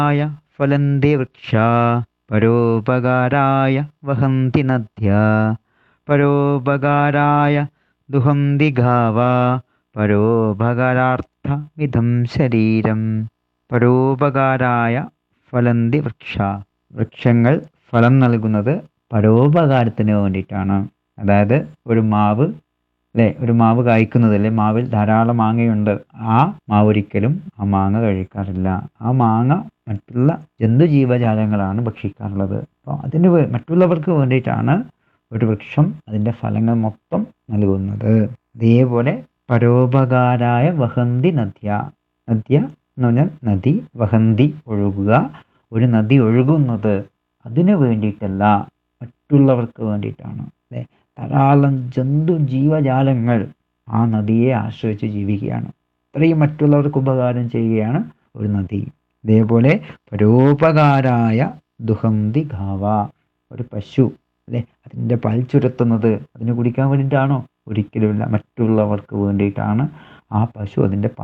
ായ ഫലന്തി വൃക്ഷ പരോപകാരായ വഹന്തി നദ്യ പരോപകാരായ ദുഹന്തി ഗാവ പരോപകാരാർത്ഥമിതം ശരീരം പരോപകാരായ ഫലന്തി വൃക്ഷ വൃക്ഷങ്ങൾ ഫലം നൽകുന്നത് പരോപകാരത്തിന് വേണ്ടിയിട്ടാണ് അതായത് ഒരു മാവ് അല്ലേ ഒരു മാവ് കായ്ക്കുന്നതല്ലേ മാവിൽ ധാരാളം മാങ്ങയുണ്ട് ആ മാവ് ഒരിക്കലും ആ മാങ്ങ കഴിക്കാറില്ല ആ മാങ്ങ മറ്റുള്ള ജന്തുജീവജാലങ്ങളാണ് ഭക്ഷിക്കാറുള്ളത് അപ്പോൾ അതിന് വേ- മറ്റുള്ളവർക്ക് വേണ്ടിയിട്ടാണ് ഒരു വൃക്ഷം അതിൻ്റെ ഫലങ്ങൾ മൊത്തം നൽകുന്നത് അതേപോലെ പരോപകാരായ വഹന്തി നദ്യ നദ്യ എന്ന് പറഞ്ഞാൽ നദി വഹന്തി ഒഴുകുക ഒരു നദി ഒഴുകുന്നത് അതിനു വേണ്ടിയിട്ടല്ല മറ്റുള്ളവർക്ക് വേണ്ടിയിട്ടാണ് അല്ലേ ധാരാളം ജന്തു ജീവജാലങ്ങൾ ആ നദിയെ ആശ്രയിച്ച് ജീവിക്കുകയാണ് അത്രയും മറ്റുള്ളവർക്ക് ഉപകാരം ചെയ്യുകയാണ് ഒരു നദി ഇതേപോലെ പരോപകാരായ ദുഹന്തി ഘാവ ഒരു പശു അല്ലെ അതിൻ്റെ പാൽ ചുരത്തുന്നത് അതിന് കുടിക്കാൻ വേണ്ടിയിട്ടാണോ ഒരിക്കലുമില്ല മറ്റുള്ളവർക്ക് വേണ്ടിയിട്ടാണ് ആ പശു അതിൻ്റെ